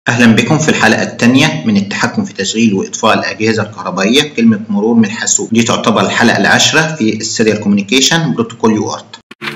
أهلا بكم في الحلقة الثانية من التحكم في تشغيل وإطفاء الأجهزة الكهربائية كلمة مرور من حاسوب دي تعتبر الحلقة العاشرة في السيريال كوميونيكيشن بروتوكول يو ارت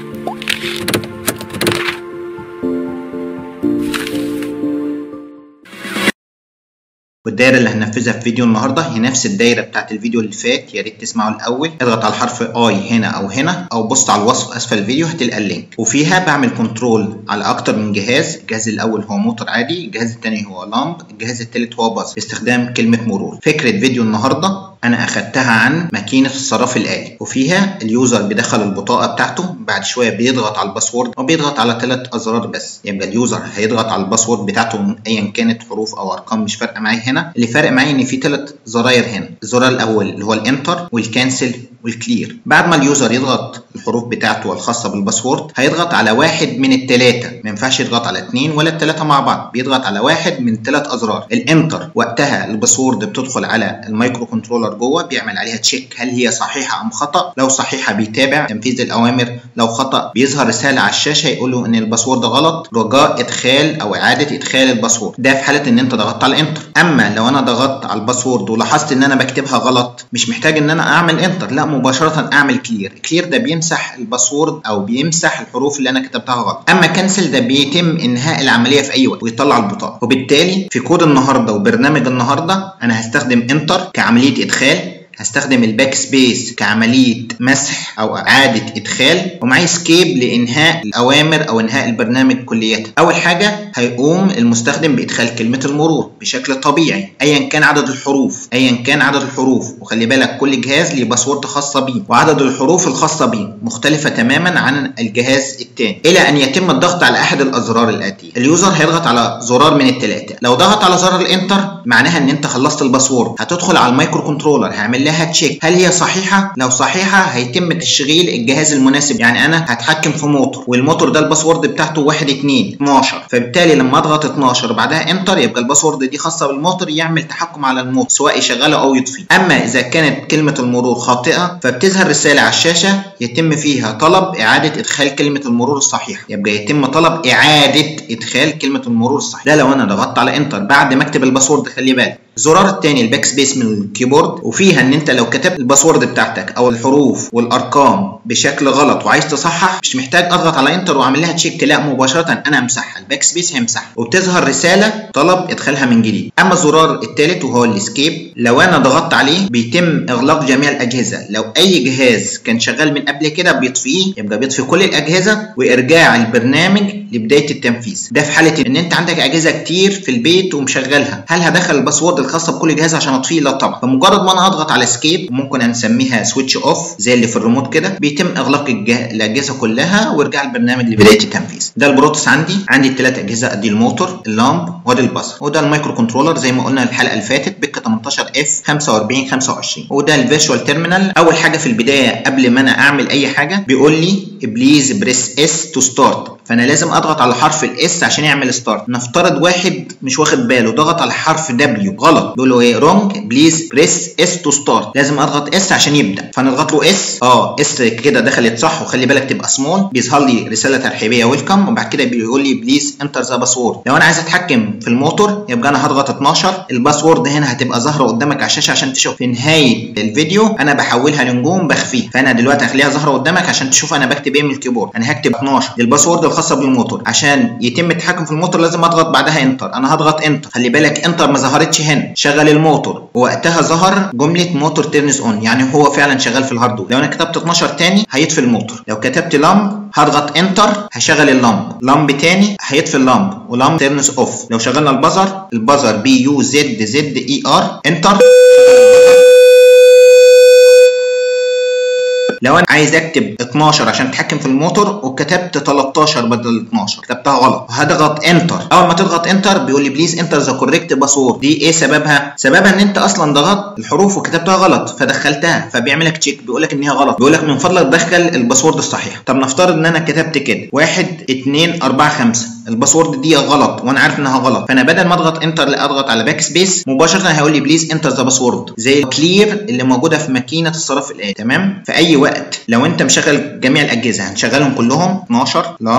والدايره اللي هننفذها في فيديو النهارده هي نفس الدايره بتاعت الفيديو اللي فات يا ريت تسمعوا الاول اضغط على الحرف اي هنا او هنا او بص على الوصف اسفل الفيديو هتلقى اللينك وفيها بعمل كنترول على اكتر من جهاز الجهاز الاول هو موتور عادي الجهاز الثاني هو لامب الجهاز الثالث هو باص باستخدام كلمه مرور فكره فيديو النهارده انا اخدتها عن ماكينه الصراف الالي وفيها اليوزر بيدخل البطاقه بتاعته بعد شويه بيضغط على الباسورد وبيضغط على ثلاث ازرار بس يبقى اليوزر هيضغط على الباسورد بتاعته ايا كانت حروف او ارقام مش فارقه معايا هنا اللي فارق معايا ان في ثلاث زراير هنا الزرار الاول اللي هو الانتر والكانسل والكلير بعد ما اليوزر يضغط الحروف بتاعته الخاصه بالباسورد هيضغط على واحد من الثلاثه ما ينفعش يضغط على اثنين ولا الثلاثه مع بعض بيضغط على واحد من ثلاث ازرار الانتر وقتها الباسورد بتدخل على المايكرو كنترولر جوه بيعمل عليها تشيك هل هي صحيحه ام خطا لو صحيحه بيتابع تنفيذ الاوامر لو خطا بيظهر رساله على الشاشه يقول له ان الباسورد غلط رجاء ادخال او اعاده ادخال الباسورد ده في حاله ان انت ضغطت على انتر اما لو انا ضغطت على الباسورد ولاحظت ان انا بكتبها غلط مش محتاج ان انا اعمل انتر لا مباشره اعمل كلير كلير ده بيمسح الباسورد او بيمسح الحروف اللي انا كتبتها غلط اما كنسل ده بيتم انهاء العمليه في اي وقت ويطلع البطاقه وبالتالي في كود النهارده وبرنامج النهارده انا هستخدم انتر كعمليه ادخال هستخدم الباك سبيس كعملية مسح أو إعادة إدخال ومعي سكيب لإنهاء الأوامر أو إنهاء البرنامج كلية أول حاجة هيقوم المستخدم بإدخال كلمة المرور بشكل طبيعي أيا كان عدد الحروف أيا كان عدد الحروف وخلي بالك كل جهاز ليه باسورد خاصة بيه وعدد الحروف الخاصة بيه مختلفة تماما عن الجهاز الثاني إلى أن يتم الضغط على أحد الأزرار الآتية اليوزر هيضغط على زرار من الثلاثة لو ضغط على زرار الإنتر معناها إن أنت خلصت الباسورد هتدخل على المايكرو كنترولر هيعمل لها تشيك هل هي صحيحه لو صحيحه هيتم تشغيل الجهاز المناسب يعني انا هتحكم في موتور والموتور ده الباسورد بتاعته 1 2 12 فبالتالي لما اضغط 12 بعدها انتر يبقى الباسورد دي خاصه بالموتور يعمل تحكم على الموتور سواء يشغله او يطفيه اما اذا كانت كلمه المرور خاطئه فبتظهر رساله على الشاشه يتم فيها طلب اعاده ادخال كلمه المرور الصحيحه يبقى يتم طلب اعاده ادخال كلمه المرور الصحيحه ده لو انا ضغطت على انتر بعد ما اكتب الباسورد خلي بالك الزرار الثاني الباك سبيس من الكيبورد وفيها ان انت لو كتبت الباسورد بتاعتك او الحروف والارقام بشكل غلط وعايز تصحح مش محتاج اضغط على انتر واعمل لها تشيك لا مباشره انا امسحها الباك سبيس هيمسحها وبتظهر رساله طلب ادخالها من جديد اما الزرار الثالث وهو الاسكيب لو انا ضغطت عليه بيتم اغلاق جميع الاجهزه لو اي جهاز كان شغال من قبل كده بيطفيه يبقى بيطفي كل الاجهزه وارجاع البرنامج لبدايه التنفيذ ده في حاله ان انت عندك اجهزه كتير في البيت ومشغلها هل هدخل الباسورد الخاصه بكل جهاز عشان اطفيه لا طبعا فمجرد ما انا اضغط على اسكيب ممكن نسميها سويتش اوف زي اللي في الريموت كده بيتم اغلاق الاجهزه كلها وارجاع البرنامج لبدايه التنفيذ ده البروتوس عندي عندي الثلاث اجهزه ادي الموتور اللامب وادي البصر وده المايكرو كنترولر زي ما قلنا الحلقه اللي فاتت بك 18 اف 45 25 وده الفيرتشوال تيرمينال اول حاجه في البدايه قبل ما انا اعمل اي حاجه بيقول لي بليز بريس اس تو ستارت فانا لازم اضغط على حرف الاس عشان يعمل ستارت نفترض واحد مش واخد باله ضغط على حرف دبليو غلط بيقول له ايه رونج بليز بريس اس تو ستارت لازم اضغط اس عشان يبدا فنضغط له اس اه اس كده دخلت صح وخلي بالك تبقى سمول بيظهر لي رساله ترحيبيه ويلكم وبعد كده بيقول لي بليز انتر ذا باسورد لو انا عايز اتحكم في الموتور يبقى انا هضغط 12 الباسورد هنا هتبقى ظاهره قدامك على الشاشه عشان تشوف في نهايه الفيديو انا بحولها لنجوم بخفيها فانا دلوقتي هخليها ظاهره قدامك عشان تشوف انا بكتب ايه من الكيبورد انا هكتب 12 دي الباسورد الخاصه بالموتور عشان يتم التحكم في الموتور لازم اضغط بعدها انتر انا هضغط انتر خلي بالك انتر ما ظهرتش هنا شغل الموتور ووقتها ظهر جمله موتور تيرنز اون يعني هو فعلا شغال في الهاردوير لو انا كتبت 12 تاني هيطفي الموتور لو كتبت لامب هضغط انتر هشغل اللامب لامب تاني هيطفي اللامب ولامب تيرنز اوف لو شغلنا البزر البزر بي يو زد زد اي ار انتر لو انا عايز اكتب 12 عشان اتحكم في الموتور وكتبت 13 بدل 12 كتبتها غلط هضغط انتر اول ما تضغط انتر بيقول لي بليز انتر ذا كوريكت باسورد دي ايه سببها سببها ان انت اصلا ضغطت الحروف وكتبتها غلط فدخلتها فبيعمل لك تشيك بيقول لك ان هي غلط بيقول لك من فضلك دخل الباسورد الصحيح طب نفترض ان انا كتبت كده 1 2 4 5 الباسورد دي غلط وانا عارف انها غلط فانا بدل ما اضغط انتر لا اضغط على باك سبيس مباشره هيقول لي بليز انتر ذا باسورد زي الكلير اللي موجوده في ماكينه الصرف الالي تمام في اي وقت لو انت مشغل جميع الاجهزه هنشغلهم كلهم 12 لامب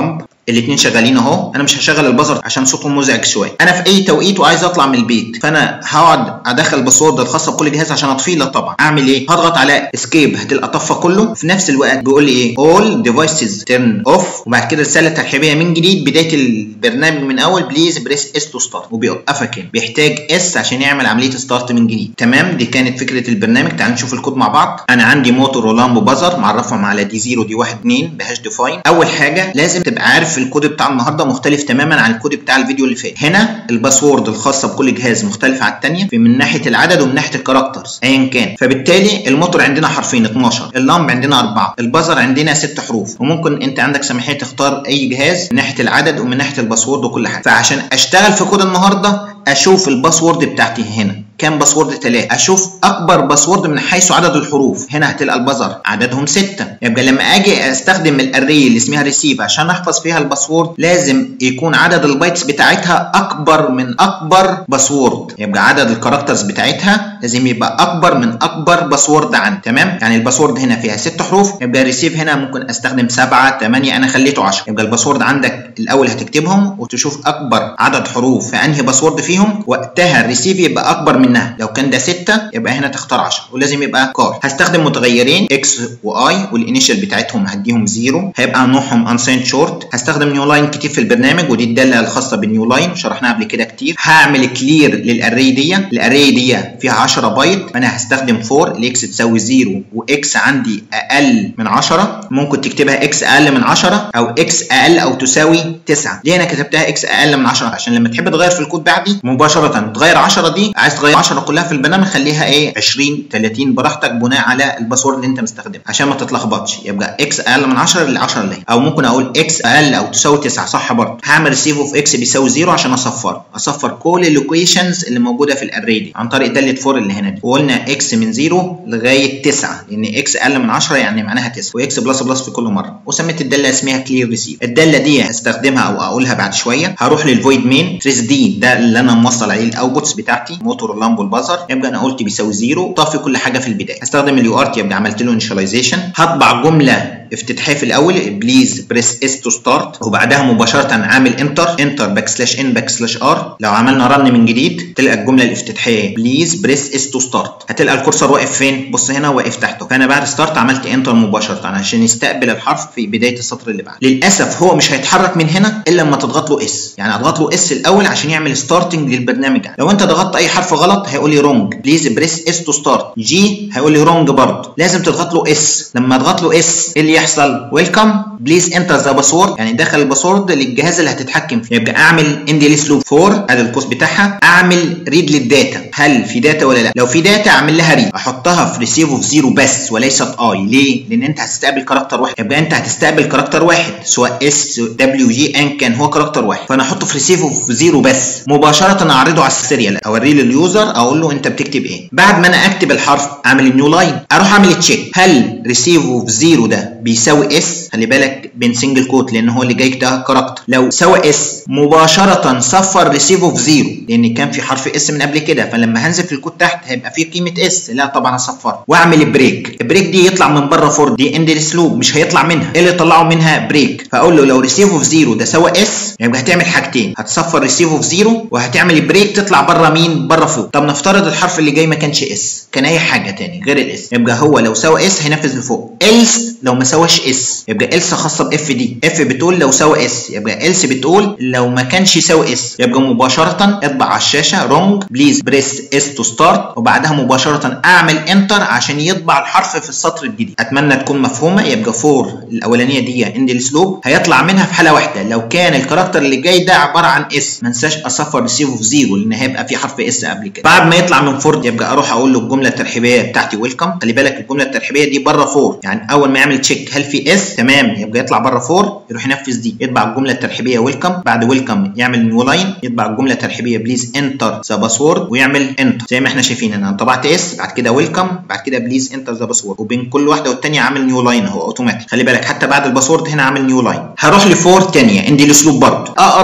الاثنين شغالين اهو انا مش هشغل البازر عشان صوته مزعج شويه انا في اي توقيت وعايز اطلع من البيت فانا هقعد ادخل الباسورد الخاصه بكل جهاز عشان اطفيه لا طبعا اعمل ايه هضغط على اسكيب هتلقى طفى كله في نفس الوقت بيقول لي ايه all devices turn off وبعد كده رساله ترحيبيه من جديد بدايه البرنامج من اول بليز بريس اس تو ستارت وبيوقفك هنا بيحتاج اس عشان يعمل عمليه ستارت من جديد تمام دي كانت فكره البرنامج تعال نشوف الكود مع بعض انا عندي موتور ولامبو بازر معرفهم على دي 0 دي 1 2 بهاش ديفاين اول حاجه لازم تبقى عارف الكود بتاع النهارده مختلف تماما عن الكود بتاع الفيديو اللي فات هنا الباسورد الخاصه بكل جهاز مختلفه عن الثانيه في من ناحيه العدد ومن ناحيه الكاركترز ايا كان فبالتالي الموتور عندنا حرفين 12 اللامب عندنا 4 البازر عندنا 6 حروف وممكن انت عندك سماحيه تختار اي جهاز من ناحيه العدد ومن ناحيه الباسورد وكل حاجه فعشان اشتغل في كود النهارده اشوف الباسورد بتاعتي هنا كام باسورد 3 اشوف اكبر باسورد من حيث عدد الحروف هنا هتلقى البازر عددهم 6 يبقى لما اجي استخدم الاري اللي اسمها ريسيف عشان احفظ فيها الباسورد لازم يكون عدد البايتس بتاعتها اكبر من اكبر باسورد يبقى عدد الكاركترز بتاعتها لازم يبقى اكبر من اكبر باسورد عندي تمام يعني الباسورد هنا فيها 6 حروف يبقى الريسيف هنا ممكن استخدم 7 8 انا خليته 10 يبقى الباسورد عندك الاول هتكتبهم وتشوف اكبر عدد حروف في انهي باسورد فيهم وقتها الريسيف يبقى اكبر منها لو كان ده 6 يبقى هنا تختار 10 ولازم يبقى كار هستخدم متغيرين اكس واي والانيشال بتاعتهم هديهم 0 هيبقى نوعهم انسايند شورت هستخدم نيو لاين كتير في البرنامج ودي الداله الخاصه بالنيو لاين وشرحناها قبل كده كتير هعمل كلير للاري دي الاري دي فيها 10 بايت فانا هستخدم 4 الاكس تساوي 0 واكس عندي اقل من 10 ممكن تكتبها اكس اقل من 10 او اكس اقل او تساوي 9 ليه انا كتبتها اكس اقل من 10 عشان لما تحب تغير في الكود بعدي مباشره تغير 10 دي عايز تغير 10 كلها في البرنامج خليها ايه 20 30 براحتك بناء على الباسورد اللي انت مستخدمه عشان ما تتلخبطش يبقى اكس اقل من 10 ل 10 اللي او ممكن اقول اكس اقل او تساوي 9 صح برضه هعمل ريسيف اوف اكس بيساوي 0 عشان اصفر اصفر كل اللوكيشنز اللي موجوده في الاري دي عن طريق داله فور اللي هنا دي وقلنا اكس من 0 لغايه 9 لان اكس اقل من 10 يعني معناها 9 واكس بلس بلس في كل مره وسميت الداله اسمها كلير ريسيف الداله دي هستخدمها او اقولها بعد شويه هروح للفويد مين تريس دي ده اللي انا موصل عليه الاوتبوتس بتاعتي موتور لامبو البازر يبقى انا قلت بيساوي 0 طافي كل حاجه في البدايه هستخدم اليو ارت يبقى عملت له انيشاليزيشن هطبع جمله افتتاحيه في الاول بليز بريس اس تو ستارت وبعدها مباشره عامل انتر انتر باك سلاش ان باك سلاش ار لو عملنا رن من جديد تلقى الجمله الافتتاحيه بليز بريس اس تو ستارت هتلقى الكورسر واقف فين بص هنا واقف تحته فانا بعد ستارت عملت انتر مباشره عشان يستقبل الحرف في بدايه السطر اللي بعده للاسف هو مش هيتحرك من هنا الا لما تضغط له اس يعني اضغط له اس الاول عشان يعمل ستارتنج للبرنامج لو انت ضغطت اي حرف غلط هيقول لي رونج بليز بريس اس تو ستارت جي هيقول لي رونج برضه لازم تضغط له اس لما اضغط له اس ايه اللي يحصل ويلكم بليز انتر ذا باسورد يعني دخل الباسورد للجهاز اللي هتتحكم فيه يبقى اعمل اندليس لوب 4 ادي القوس بتاعها اعمل ريد للداتا هل في داتا ولا لا لو في داتا اعمل لها ريد احطها في ريسيف اوف زيرو بس وليست اي ليه لان انت هتستقبل كاركتر واحد يبقى انت هتستقبل كاركتر واحد سواء اس دبليو جي ان كان هو كاركتر واحد فانا احطه في ريسيف اوف زيرو بس مباشره اعرضه على السيريال اوريه لليوزر اقول له انت بتكتب ايه بعد ما انا اكتب الحرف اعمل نيو لاين اروح اعمل تشيك هل ريسيف اوف زيرو ده بيساوي اس خلي بالك بين سنجل كوت لان هو اللي جاي ده كاركتر لو سوى اس مباشره صفر ريسيف اوف زيرو لان كان في حرف اس من قبل كده فلما هنزل في الكود تحت هيبقى في قيمه اس لا طبعا هصفرها واعمل بريك البريك دي يطلع من بره فور دي اند سلوب مش هيطلع منها ايه اللي طلعه منها بريك فاقول له لو ريسيف اوف زيرو ده سوى اس يبقى هتعمل حاجتين هتصفر ريسيف اوف زيرو وهتعمل بريك تطلع بره مين بره فوق طب نفترض الحرف اللي جاي ما كانش اس كان اي حاجه تاني غير الاس يبقى هو لو سوى اس هينفذ لفوق else لو ما سواش اس يبقى else خاصه باف دي اف بتقول لو سوى اس يبقى else بتقول لو ما كانش يساوي اس يبقى مباشره اطبع على الشاشه رونج بليز بريس اس تو ستارت وبعدها مباشره اعمل انتر عشان يطبع الحرف في السطر الجديد اتمنى تكون مفهومه يبقى فور الاولانيه دي اند السلوب هيطلع منها في حاله واحده لو كان الكاركتر اللي جاي ده عباره عن اس ما انساش اصفر ريسيف اوف زيرو لان هيبقى في حرف اس قبل كده بعد ما يطلع من فور يبقى اروح اقول له الجمله الترحيبيه بتاعتي ويلكم خلي بالك الجمله الترحيبيه دي بره فور يعني اول ما يعمل تشيك هل في اس تمام يبقى يطلع بره فور يروح ينفذ دي يطبع الجمله الترحيبيه ويلكم بعد ويلكم يعمل نيو لاين يطبع الجمله الترحيبيه بليز انتر ذا باسورد ويعمل انتر زي ما احنا شايفين انا طبعت اس بعد كده ويلكم بعد كده بليز انتر ذا باسورد وبين كل واحده والثانيه عامل نيو لاين اهو اوتوماتيك خلي بالك حتى بعد الباسورد هنا عامل نيو لاين هروح لفور ثانيه عندي الاسلوب برضه اقرا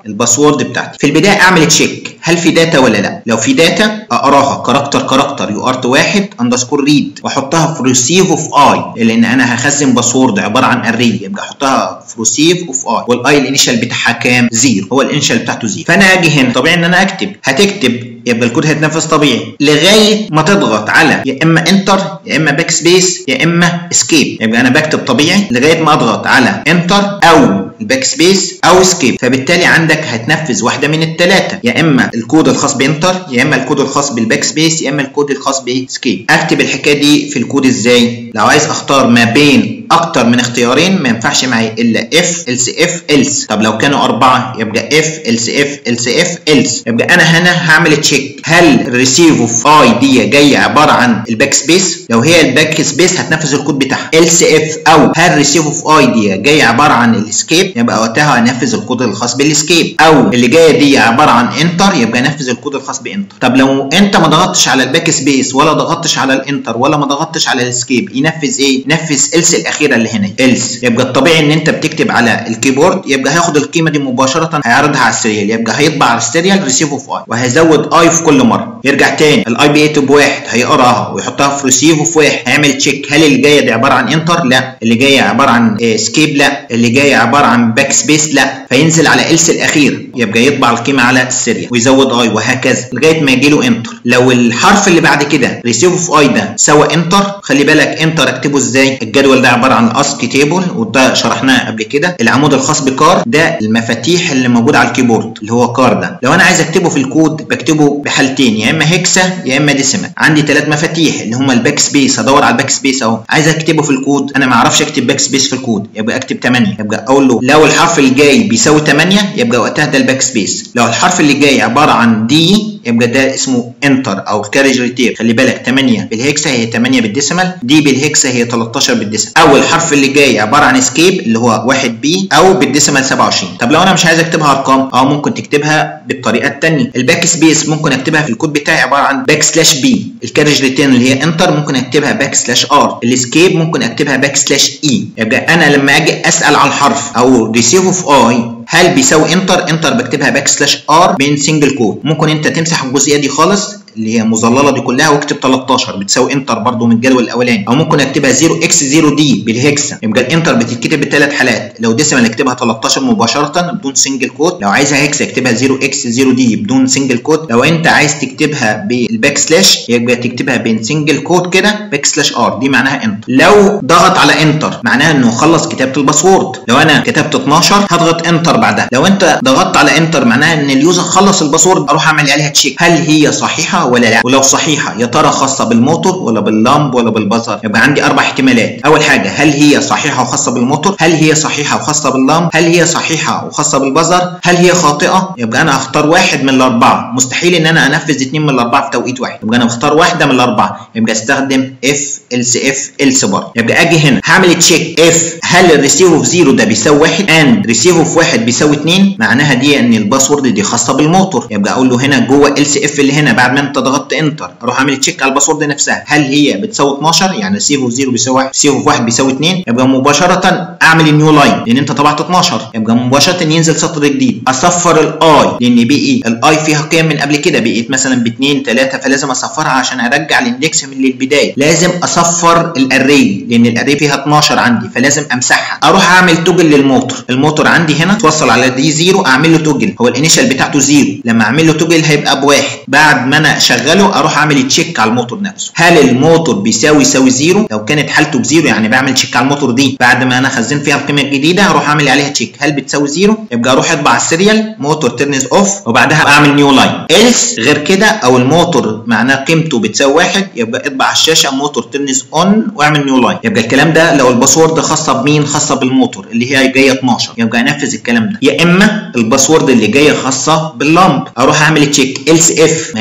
الباسورد بتاعتي في البدايه اعمل تشيك هل في داتا ولا لا لو في داتا اقراها كاركتر كاركتر يو ارت واحد اندرسكور ريد واحطها في ريسيف اوف اي لان انا هخزن باسورد عباره عن اري يبقى احطها في ريسيف اوف اي والاي الانيشال بتاعها كام زيرو هو الانيشال بتاعته زيرو فانا اجي هنا طبيعي ان انا اكتب هتكتب يبقى الكود هيتنفذ طبيعي لغايه ما تضغط على يا اما انتر يا اما باك سبيس يا اما اسكيب يبقى انا بكتب طبيعي لغايه ما اضغط على انتر او الباك سبيس او اسكيب فبالتالي عندك هتنفذ واحده من الثلاثه يا اما الكود الخاص بانتر يا اما الكود الخاص بالباك سبيس يا اما الكود الخاص باسكيب اكتب الحكايه دي في الكود ازاي لو عايز اختار ما بين اكتر من اختيارين ما ينفعش معي الا اف else اف else طب لو كانوا اربعه يبقى اف else اف else اف else يبقى انا هنا هعمل تشيك هل الريسيف اوف اي دي جايه عباره عن الباك سبيس لو هي الباك سبيس هتنفذ الكود بتاعها else اف او هل ريسيف اوف اي دي جايه عباره عن الاسكيب يبقى وقتها هنفذ الكود الخاص بالاسكيب او اللي جايه دي عباره عن انتر يبقى نفذ الكود الخاص بانتر طب لو انت ما ضغطتش على الباك سبيس ولا ضغطتش على الانتر ولا ما ضغطتش على الاسكيب ينفذ ايه ينفذ else الاخيره اللي هنا else يبقى الطبيعي ان انت بتكتب على الكيبورد يبقى هياخد القيمه دي مباشره هيعرضها على السيريال يبقى هيطبع على السيريال ريسيف اوف اي وهيزود اي في كل مره يرجع تاني الاي بي 8 بواحد هيقراها ويحطها في ريسيف اوف واحد هيعمل تشيك هل اللي جايه دي عباره عن انتر لا اللي جايه عباره عن اسكيب لا اللي جايه عباره عن باك سبيس لا فينزل على else الاخير يبقى يطبع القيمه على السيريال ويزود اي وهكذا لغايه ما يجي له انتر لو الحرف اللي بعد كده ريسيف اوف اي ده سوى انتر خلي بالك انتر اكتبه ازاي الجدول ده عباره عن اسك تيبل وده شرحناه قبل كده العمود الخاص بكار ده المفاتيح اللي موجوده على الكيبورد اللي هو كار ده لو انا عايز اكتبه في الكود بكتبه بحالتين يا اما هيكسا يا اما ديسيمال عندي ثلاث مفاتيح اللي هما الباك سبيس هدور على الباك سبيس اهو عايز اكتبه في الكود انا ما اعرفش اكتب باك سبيس في الكود يبقى اكتب 8 يبقى اقول له لو الحرف الجاي بيساوي 8 يبقى وقتها ده الباك سبيس لو الحرف اللي جاي عباره عن دي يبقى ده اسمه انتر او الكارج ريتير خلي بالك 8 بالهكسا هي 8 بالديسيمال دي بالهكسا هي 13 بالديسيمال او الحرف اللي جاي عباره عن اسكيب اللي هو 1 بي او بالديسيمال 27 طب لو انا مش عايز اكتبها ارقام او ممكن تكتبها بالطريقه الثانيه الباك سبيس ممكن اكتبها في الكود بتاعي عباره عن باك سلاش بي الكارج ريتير اللي هي انتر ممكن اكتبها باك سلاش ار الاسكيب ممكن اكتبها باك سلاش اي يبقى انا لما اجي اسال على الحرف او ريسيف اوف اي هل بيساوي انتر انتر بكتبها باك سلاش ار بين سنجل كود ممكن انت تمسح الجزئيه دي خالص اللي هي مظلله دي كلها واكتب 13 بتساوي انتر برضو من الجدول الاولاني او ممكن اكتبها 0 اكس 0 دي بالهكسا يبقى الانتر بتتكتب بالثلاث حالات لو ديسيمال اكتبها 13 مباشره بدون سنجل كود لو عايزها هكسا اكتبها 0 اكس 0 دي بدون سنجل كود لو انت عايز تكتبها بالباك سلاش يبقى تكتبها بين سنجل كود كده باك سلاش ار دي معناها انتر لو ضغط على انتر معناها انه خلص كتابه الباسورد لو انا كتبت 12 هضغط انتر بعدها لو انت ضغطت على انتر معناها ان اليوزر خلص الباسورد اروح اعمل عليها تشيك هل هي صحيحه ولا لا ولو صحيحه يا ترى خاصه بالموتور ولا باللامب ولا بالبزر يبقى عندي اربع احتمالات اول حاجه هل هي صحيحه وخاصه بالموتور هل هي صحيحه وخاصه باللامب هل هي صحيحه وخاصه بالبزر هل هي خاطئه يبقى انا هختار واحد من الاربعه مستحيل ان انا انفذ اثنين من الاربعه في توقيت واحد يبقى انا بختار واحده من الاربعه يبقى استخدم اف else اف else برضه يبقى اجي هنا هعمل تشيك اف هل الريسيف اوف زيرو ده بيساوي واحد اند ريسيف اوف واحد بيساوي اثنين معناها دي ان الباسورد دي خاصه بالموتور يبقى اقول له هنا جوه else اف اللي هنا بعد ما انت ضغطت انتر اروح اعمل تشيك على الباسورد نفسها هل هي بتساوي 12 يعني ريسيف اوف 0 بيساوي 1 ريسيف اوف 1 بيساوي 2 يبقى مباشره اعمل النيو لاين لان انت طبعت 12 يبقى مباشره ينزل سطر جديد اصفر الاي لان بقي الاي فيها قيم من قبل كده بقيت مثلا ب 2 3 فلازم اصفرها عشان ارجع الاندكس من البدايه لازم اصفر الاري لان الاري فيها 12 عندي فلازم امسحها اروح اعمل توجل للموتور الموتور عندي هنا توصل على دي 0 اعمل له توجل هو الانيشال بتاعته 0 لما اعمل له توجل هيبقى بواحد بعد ما انا اشغله اروح اعمل تشيك على الموتور نفسه هل الموتور بيساوي يساوي زيرو لو كانت حالته بزيرو يعني بعمل تشيك على الموتور دي بعد ما انا خزنت فيها القيمه الجديده اروح اعمل عليها تشيك هل بتساوي زيرو يبقى اروح اطبع السيريال موتور تيرنز اوف وبعدها اعمل نيو لاين ايلس غير كده او الموتور معناه قيمته بتساوي واحد يبقى اطبع على الشاشه موتور تيرنز اون واعمل نيو لاين يبقى الكلام ده لو الباسورد خاصه بمين خاصه بالموتور اللي هي جايه 12 يبقى انفذ الكلام ده يا اما الباسورد اللي جايه خاصه باللامب اروح اعمل تشيك ايلس اف ما ينفعش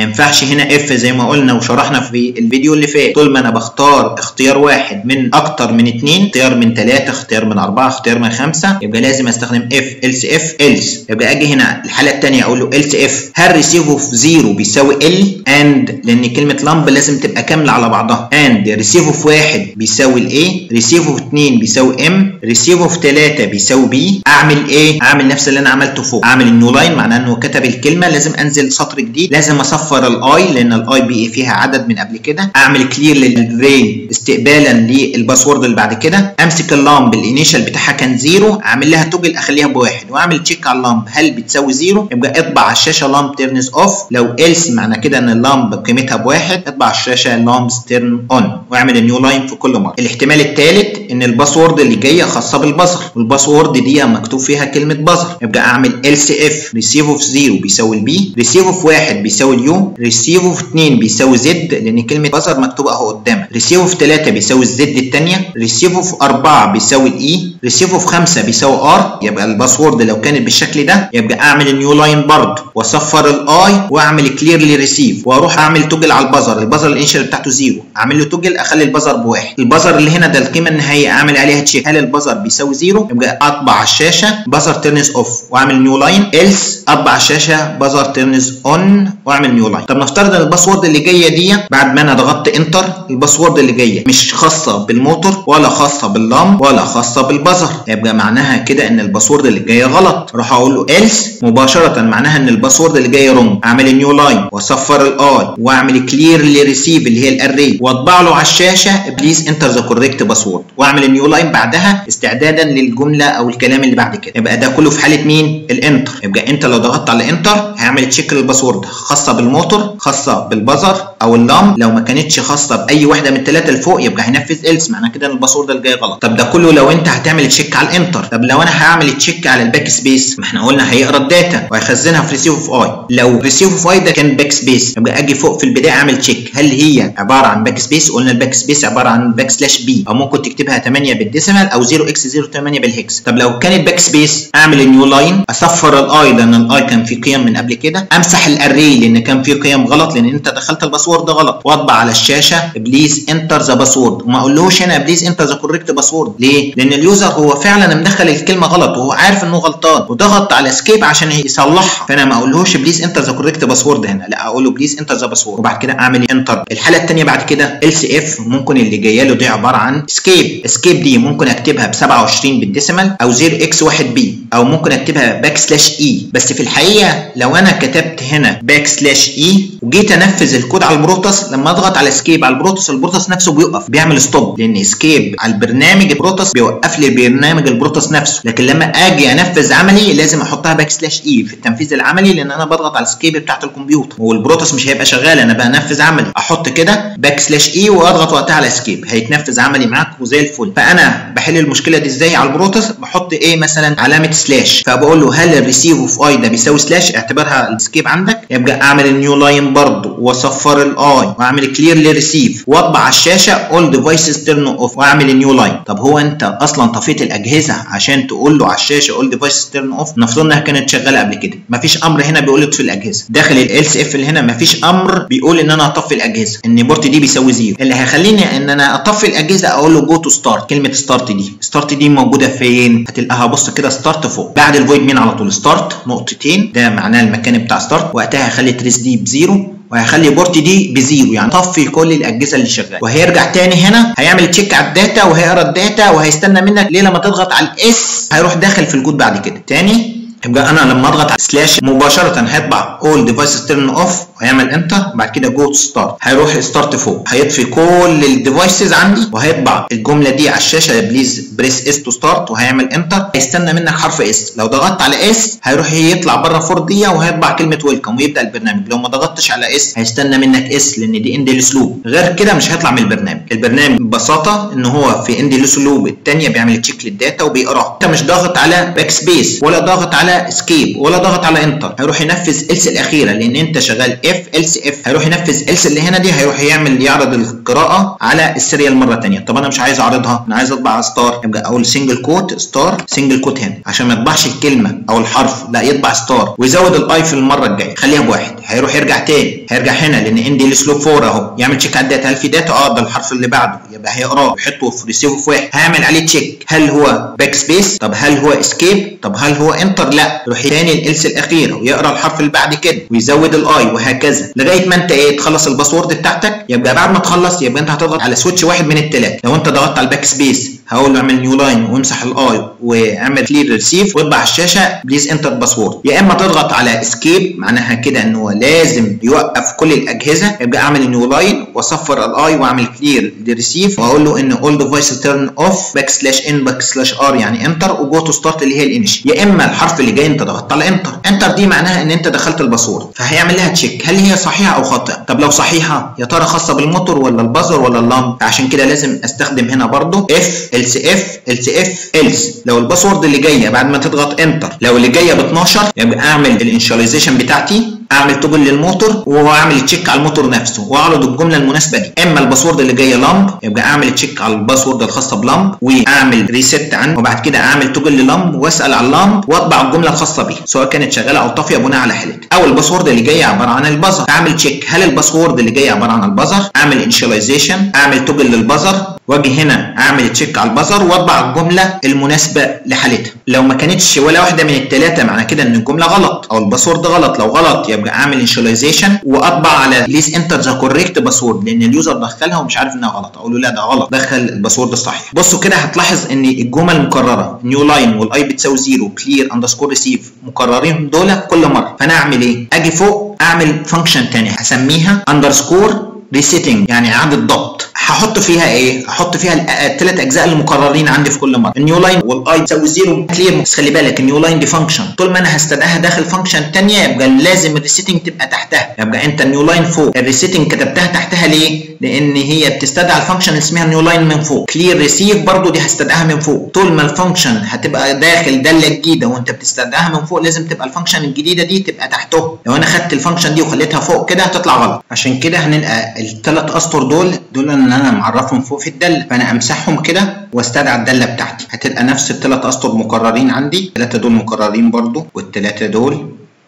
هنا اف زي ما قلنا وشرحنا في الفيديو اللي فات طول ما انا بختار اختيار واحد من اكتر من اتنين اختيار من ثلاثة اختيار من اربعة اختيار من خمسة يبقى لازم استخدم اف else اف else يبقى اجي هنا الحالة الثانية اقول له else اف هل ريسيف اوف زيرو بيساوي ال اند لان كلمة لامب لازم تبقى كاملة على بعضها اند ريسيف اوف واحد بيساوي الايه ريسيف اوف اتنين بيساوي ام ريسيف اوف ثلاثة بيساوي بي اعمل ايه اعمل نفس اللي انا عملته فوق اعمل النيو لاين معناه انه كتب الكلمة لازم انزل سطر جديد لازم اصفر الاي لان الاي بي فيها عدد من قبل كده اعمل كلير للري استقبالا للباسورد اللي بعد كده امسك اللامب الانيشال بتاعها كان زيرو اعمل لها توجل اخليها بواحد واعمل تشيك على اللامب هل بتساوي زيرو يبقى اطبع على الشاشه لامب تيرنز اوف لو ايلس معنى كده ان اللامب قيمتها بواحد اطبع على الشاشه لامب تيرن اون واعمل النيو لاين في كل مره الاحتمال الثالث ان الباسورد اللي جايه خاصه بالبازر والباسورد دي مكتوب فيها كلمه بازر يبقى اعمل else if receive of 0 بيساوي البي receive of 1 بيساوي اليو receive of 2 بيساوي زد لان كلمه بازر مكتوبه اهو قدامك receive of 3 بيساوي الزد الثانيه receive of 4 بيساوي الاي receive of 5 بيساوي ار يبقى الباسورد لو كانت بالشكل ده يبقى اعمل النيو لاين برضه واصفر الاي واعمل كليرلي ريسيف واروح اعمل توجل على البازر البازر الانشال بتاعته زيرو اعمل له توجل اخلي البازر بواحد البازر اللي هنا ده القيمه النهائيه اعمل عليها تشيك هل البازر بيساوي زيرو يبقى اطبع على الشاشه بازر تيرنز اوف واعمل نيو لاين ايلس اطبع على الشاشه بازر تيرنز اون واعمل نيو لاين طب نفترض ان الباسورد اللي جايه دي بعد ما انا ضغطت انتر الباسورد اللي جايه مش خاصه بالموتور ولا خاصه باللامب ولا خاصه بالبازر يبقى معناها كده ان الباسورد اللي جايه غلط اروح اقول له ايلس مباشره معناها ان الباسورد اللي جاي رونج اعمل نيو لاين واصفر الاي واعمل كلير لريسيف اللي هي الاري واطبع له على الشاشه بليز انتر ذا كوريكت باسورد واعمل نيو لاين بعدها استعدادا للجمله او الكلام اللي بعد كده يبقى ده كله في حاله مين الانتر يبقى انت لو ضغطت على انتر هيعمل تشيك للباسورد خاصه بالموتور خاصه بالبازر او اللام لو ما كانتش خاصه باي واحده من الثلاثه اللي فوق يبقى هينفذ ايلس معنى كده ان الباسورد اللي جاي غلط طب ده كله لو انت هتعمل تشيك على الانتر طب لو انا هعمل تشيك على الباك سبيس ما احنا قلنا هيقرا الداتا وهيخزنها في ريسيف اوف اي لو ريسيف اوف اي ده كان باك سبيس يبقى اجي فوق في البدايه اعمل تشيك هل هي عباره عن باك سبيس قلنا الباك سبيس عباره عن باك سلاش بي او ممكن تكتبها 8 بالديسيمال او 0 اكس 08 بالهكس طب لو كانت باك سبيس اعمل النيو لاين اصفر الاي لان الاي كان فيه قيم من قبل كده امسح الاري لان كان فيه قيم غلط لان انت دخلت الباسورد غلط واطبع على الشاشه بليز انتر ذا باسورد وما اقولهوش هنا بليز انتر ذا كوريكت باسورد ليه لان اليوزر هو فعلا مدخل الكلمه غلط وهو عارف انه غلطان وضغط على اسكيب عشان يصلحها فانا ما اقولهوش بليز انتر ذا كوريكت باسورد هنا لا اقول له بليز انتر ذا باسورد وبعد كده اعمل انتر الحاله الثانيه بعد كده else اف ممكن اللي جايه له دي عباره عن اسكيب اسكيب دي ممكن اكتبها ب 27 بالديسيمال او 0 اكس 1 بي او ممكن اكتبها باك سلاش اي بس في الحقيقه لو انا كتبت هنا باك سلاش اي وجيت انفذ الكود على البروتوس لما اضغط على اسكيب على البروتوس البروتوس نفسه بيقف بيعمل ستوب لان اسكيب على البرنامج البروتوس بيوقف لي برنامج البروتوس نفسه لكن لما اجي انفذ عملي لازم احطها باك سلاش اي في التنفيذ العملي لان انا بضغط على الاسكيب بتاعت الكمبيوتر والبروتوس مش هيبقى شغال انا بنفذ عملي احط كده باك سلاش اي واضغط وقتها على اسكيب هيتنفذ عملي معاك وزي الفل فانا بحل المشكله دي ازاي على البروتوس بحط ايه مثلا علامه سلاش فبقول له هل الريسيف اوف اي ده بيساوي سلاش اعتبرها الاسكيب عندك يبقى اعمل النيو لاين برضه واصفر الاي واعمل كلير للريسيف واطبع على الشاشه اول ديفايسز تيرن اوف واعمل النيو لاين طب هو انت اصلا طفيت الاجهزه عشان تقول له على الشاشه اول ديفايسز تيرن اوف نفترض انها كانت شغاله قبل كده مفيش امر هنا بيقول لي اطفي الاجهزه داخل ال اف اللي هنا مفيش امر بيقول ان انا اطفي الاجهزه ان بورت دي بيساوي زيرو اللي هيخليني ان انا اطفي الاجهزه اقول له جو تو ستارت كلمه ستارت دي ستارت دي موجوده فين هتلاقيها بص كده ستارت فوق بعد الفويد مين على طول ستارت نقطتين ده معناه المكان بتاع ستارت وقتها هخلي تريس دي بزيرو وهيخلي بورت دي بزيرو يعني طفي كل الاجهزه اللي شغاله وهيرجع تاني هنا هيعمل تشيك على الداتا وهيقرا الداتا وهيستنى منك ليه لما تضغط على الاس هيروح داخل في الجود بعد كده تاني يبقى انا لما اضغط على سلاش مباشره هيطبع اول ديفايسز تيرن اوف وهيعمل انتر بعد كده جو تو ستارت هيروح ستارت فوق هيطفي كل الديفايسز عندي وهيطبع الجمله دي على الشاشه بليز بريس اس تو ستارت وهيعمل انتر هيستنى منك حرف اس لو ضغطت على اس هيروح يطلع بره فرديه وهيطبع كلمه ويلكم ويبدا البرنامج لو ما ضغطتش على اس هيستنى منك اس لان دي اند لوب غير كده مش هيطلع من البرنامج البرنامج ببساطه ان هو في اند لوب الثانيه بيعمل تشيك للداتا وبيقراها انت مش ضاغط على باك سبيس ولا ضاغط على على اسكيب ولا ضغط على انتر هيروح ينفذ إلس الاخيره لان انت شغال اف إلس اف هيروح ينفذ إلس اللي هنا دي هيروح يعمل يعرض القراءه على السيريال مره ثانيه طب انا مش عايز اعرضها انا عايز اطبع ستار يبقى اقول سنجل كوت ستار سنجل كوت هنا عشان ما يطبعش الكلمه او الحرف لا يطبع ستار ويزود الاي في المره الجايه خليها بواحد هيروح يرجع تاني هيرجع هنا لان عندي السلوب 4 اهو يعمل تشيك على الداتا هل في داتا اه ده الحرف اللي بعده يبقى هيقراه ويحطه في ريسيف في واحد هعمل عليه تشيك هل هو باك سبيس طب هل هو اسكيب طب هل هو انتر لا يروح تاني الالس الاخيره ويقرا الحرف اللي بعد كده ويزود الاي وهكذا لغايه ما انت ايه تخلص الباسورد بتاعتك يبقى بعد ما تخلص يبقى انت هتضغط على سويتش واحد من الثلاثه لو انت ضغطت على الباك سبيس هقول له اعمل نيو لاين وامسح الاي واعمل كلير ريسيف واطبع على الشاشه بليز انتر باسورد يا اما تضغط على اسكيب معناها كده ان هو لازم يوقف كل الاجهزه يبقى اعمل نيو لاين واصفر الاي واعمل كلير ريسيف واقول له ان اول ديفايس تيرن اوف باك سلاش ان باك سلاش ار يعني انتر وجو تو ستارت اللي هي الانش يا اما الحرف اللي جاي انت ضغطت على انتر انتر دي معناها ان انت دخلت الباسورد فهيعمل لها تشيك هل هي صحيحه او خاطئه طب لو صحيحه يا ترى خاصه بالموتور ولا البازر ولا اللامب عشان كده لازم استخدم هنا برضو اف ال سي اف ال سي اف الس لو الباسورد اللي جايه بعد ما تضغط انتر لو اللي جايه ب 12 يبقى اعمل الانشاليزيشن بتاعتي اعمل توجل للموتور واعمل تشيك على الموتور نفسه واعرض الجمله المناسبه دي اما الباسورد اللي جايه لامب يبقى اعمل تشيك على الباسورد الخاصه بلامب واعمل ريست عنه وبعد كده اعمل توجل للامب واسال على اللامب واطبع الجمله الخاصه بيه سواء كانت شغاله او طافيه بناء على حالتها او الباسورد اللي جاي عباره عن البازر اعمل تشيك هل الباسورد اللي جاي عباره عن البازر اعمل انشاليزيشن اعمل توجل للبازر واجي هنا اعمل تشيك على البازر واطبع الجمله المناسبه لحالتها لو ما كانتش ولا واحده من الثلاثه معنى كده ان الجمله غلط او الباسورد غلط لو غلط يبقى اعمل انشاليزيشن واطبع على ليز انتر ذا كوريكت باسورد لان اليوزر دخلها ومش عارف انها غلط اقول له لا ده غلط دخل الباسورد الصحيح بصوا كده هتلاحظ ان الجمل مكرره نيو لاين والاي بتساوي زيرو كلير اندرسكور ريسيف مكررين دول كل مره فانا اعمل ايه اجي فوق اعمل فانكشن تاني هسميها اندرسكور ريسيتنج يعني اعاده ضبط هحط فيها ايه؟ هحط فيها الثلاث اجزاء المكررين عندي في كل مره النيو لاين والاي تساوي زيرو كلير بس خلي بالك النيو لاين دي فانكشن طول ما انا هستدعيها داخل فانكشن ثانيه يبقى لازم الريسيتنج تبقى تحتها يبقى انت النيو لاين فوق الريسيتنج كتبتها تحتها ليه؟ لان هي بتستدعي الفانكشن اسمها نيو لاين من فوق كلير ريسيف برضو دي هستدعيها من فوق طول ما الفانكشن هتبقى داخل داله جديده وانت بتستدعيها من فوق لازم تبقى الفانكشن الجديده دي تبقى تحته لو انا خدت الفانكشن دي وخليتها فوق كده هتطلع غلط عشان كده هنلقى الثلاث اسطر دول دول ان انا معرفهم فوق في الداله فانا امسحهم كده واستدعى الداله بتاعتي هتبقى نفس الثلاث اسطر مكررين عندي الثلاثه دول مكررين برضو والثلاثه دول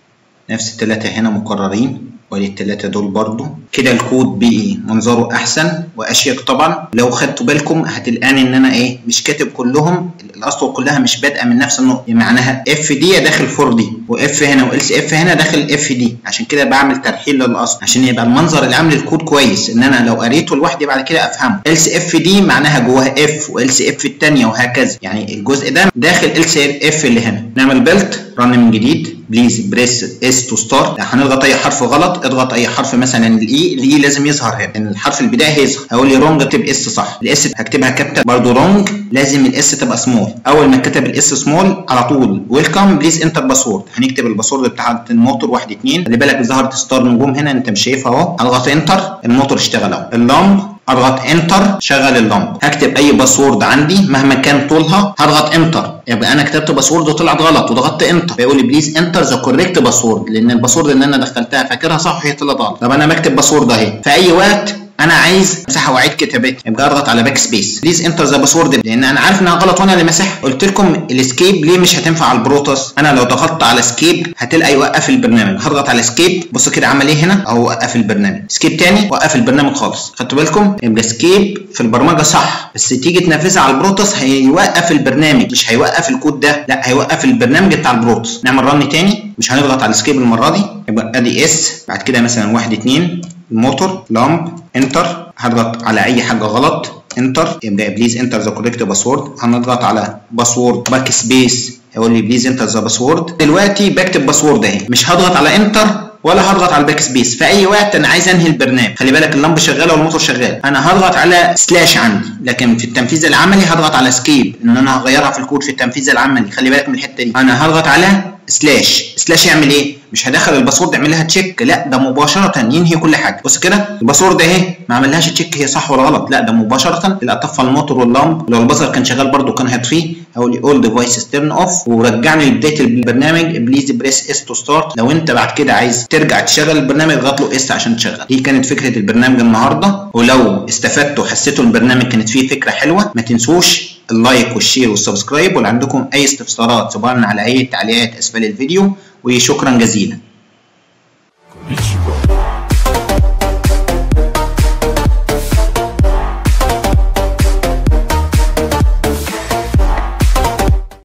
نفس الثلاثه هنا مكررين وادي التلاتة دول برضو كده الكود بقي منظره احسن واشيك طبعا لو خدتوا بالكم هتلقاني ان انا ايه مش كاتب كلهم الاسطر كلها مش بادئه من نفس النقطه معناها اف دي داخل فور دي واف هنا والس اف هنا داخل اف دي عشان كده بعمل ترحيل للاصل عشان يبقى المنظر العام للكود كويس ان انا لو قريته لوحدي بعد كده افهمه else اف دي معناها جواها اف والس اف الثانيه وهكذا يعني الجزء ده داخل else اف اللي هنا نعمل بيلت رن من جديد بليز بريس اس تو ستارت هنضغط اي حرف غلط اضغط اي حرف مثلا الاي الاي لازم يظهر هنا ان الحرف البدايه هيظهر هقول لي رونج اكتب اس صح الاس هكتبها كابيتال برضه رونج لازم الاس تبقى سمول اول ما كتب الاس سمول على طول ويلكم بليز انتر باسورد هنكتب الباسورد بتاع الموتور 1 2 خلي بالك ظهرت ستار نجوم هنا انت مش شايفها اهو اضغط انتر الموتور اشتغل اهو اللامب اضغط انتر شغل اللمبه هكتب اي باسورد عندي مهما كان طولها هضغط انتر يبقى انا كتبت باسورد وطلعت غلط وضغطت انتر فيقول لي بليز انتر ذا كوريكت باسورد لان الباسورد اللي انا دخلتها فاكرها صح وهي طلعت غلط طب انا بكتب باسورد اهي في اي وقت انا عايز امسحها واعيد كتابتها يبقى اضغط على باك سبيس بليز انتر ذا باسورد لان انا عارف انها غلط وانا اللي ماسحها قلت لكم الاسكيب ليه مش هتنفع على البروتوس انا لو ضغطت على سكيب هتلاقي يوقف البرنامج هضغط على سكيب بص كده عمل ايه هنا اهو وقف البرنامج سكيب تاني وقف البرنامج خالص خدتوا بالكم يبقى سكيب في البرمجه صح بس تيجي تنفذها على البروتوس هيوقف البرنامج مش هيوقف الكود ده لا هيوقف البرنامج بتاع البروتوس نعمل رن تاني مش هنضغط على سكيب المره دي يبقى ادي اس بعد كده مثلا واحد اتنين الموتور لامب انتر هضغط على اي حاجه غلط انتر يبقى بليز انتر ذا كوريكت باسورد هنضغط على باسورد باك سبيس هيقول لي بليز انتر ذا باسورد دلوقتي بكتب باسورد اهي مش هضغط على انتر ولا هضغط على الباك سبيس في اي وقت انا عايز انهي البرنامج خلي بالك اللمبه شغاله والموتور شغال انا هضغط على سلاش عندي لكن في التنفيذ العملي هضغط على سكيب ان انا هغيرها في الكود في التنفيذ العملي خلي بالك من الحته دي انا هضغط على سلاش سلاش يعمل ايه مش هدخل الباسورد اعمل لها تشيك لا ده مباشره ينهي كل حاجه بص كده الباسورد اهي ما عملهاش تشيك هي صح ولا غلط لا ده مباشره اللي اطفى الموتور واللامب لو البزر كان شغال برده كان هيطفيه اقول لي اول ديفايسز تيرن اوف ورجعني لبدايه البرنامج بليز بريس اس تو ستارت لو انت بعد كده عايز ترجع تشغل البرنامج اضغط له اس عشان تشغل دي كانت فكره البرنامج النهارده ولو استفدتوا حسيتوا البرنامج كانت فيه فكره حلوه ما تنسوش اللايك والشير والسبسكرايب ولو عندكم اي استفسارات سواء على اي تعليقات اسفل الفيديو وشكرا جزيلا